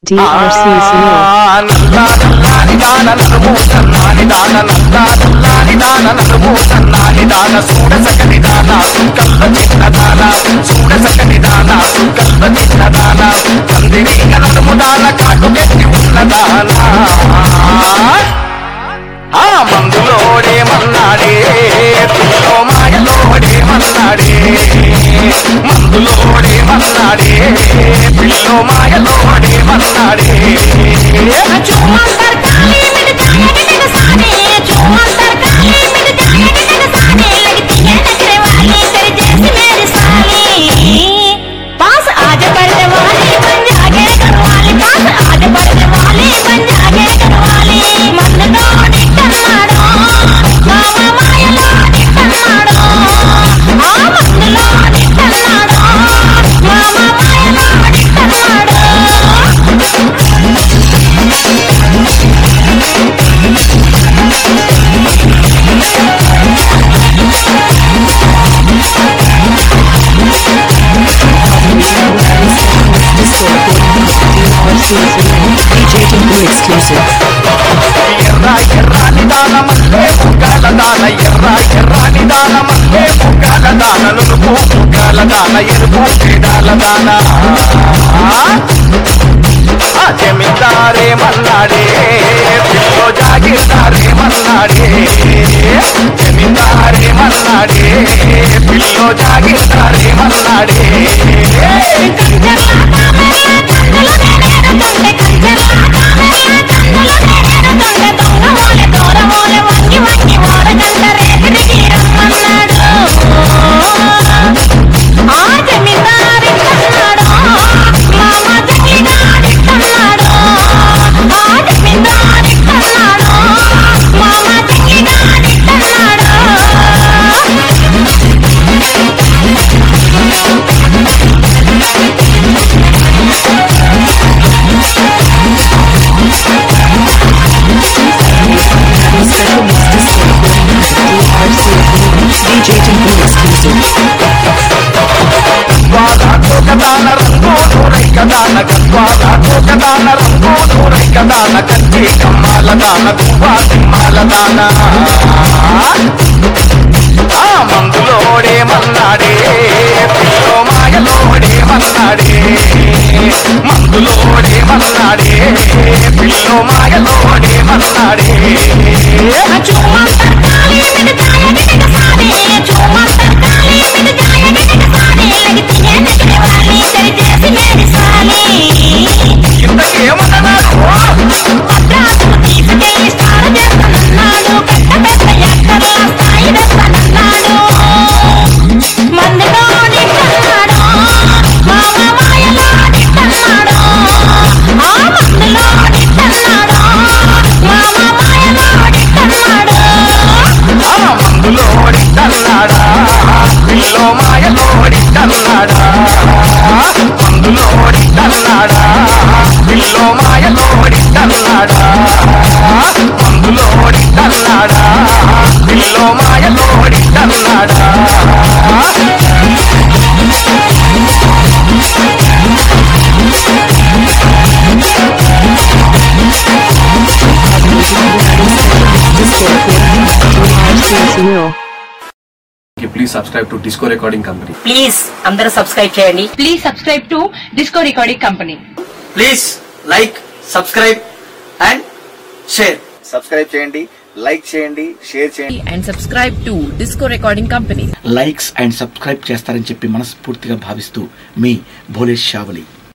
DRC Sunil. ఆ మందులోడే మన్నాడే పిల్లో మాయలోడే మన్నాడే మందులోడే మన్నాడే పిల్లో మాయలోడే మన్నాడే पास आज पढ़ने वाली बन जागे करवाली पास आज पढ़ने वाली बन जागे करवाली मन तो निकलनाडो మామ మాయలో నికన్నాడో ఆ మందులో నికన్నాడో మామ మాయలో నికన్నాడో DRC Sunil. DJ Tinku exclusive. ఎర్ర ఎర్రాని దాన మల్లె ముగ్గాల దాన ఎర్ర ఎర్రాని దాన మల్లె ముగ్గాల దాన నులుపు ముగ్గాల దాన ఎరుపు క్రీడాల దాన ఆ జమీందారే మన్నాడే పిల్లో జాగీర్దారే మన్నాడే జమీందారే మన్నాడే పిల్లో జాగీర్దారే మన్నాడే Special mix disco recording. DRC Sunil. DJ Tinku exclusive. Gadwal కోకదాన రంగోను రైకదాన గద్వాల కోకదాన రంగోను రైకదాన కంచి కమ్మాల దాన గువ్వా తిమ్మాల దాన ఆ మందులోడే మన్నాడే పిల్లో మాయలోడే మన్నాడే మందులోడే మన్నాడే పిల్లో మాయలోడే మన్నాడే ఇంతకేమన్నాడు ఆ మందులోడి తల్లాడా పిల్లో మాయలోడి తల్లాడా మందులోడి తల్లాడా పిల్లో మాయలోడి తల్లాడా మందులోడి తల్లాడా పిల్లో మాయలోడి తల్లాడా Disco recording. DRC Sunil. please subscribe to Disco Recording Company. Please అందరూ సబ్స్క్రైబ్ చేయండి Please subscribe to Disco Recording Company. Please like subscribe and share subscribe చేయండి లైక్ చేయండి షేర్ చేయండి and subscribe to Disco Recording Company. Likes and subscribe చేస్తారని చెప్పి మనస్ఫూర్తిగా భావిస్తూ మీ భోలేష్ షావలి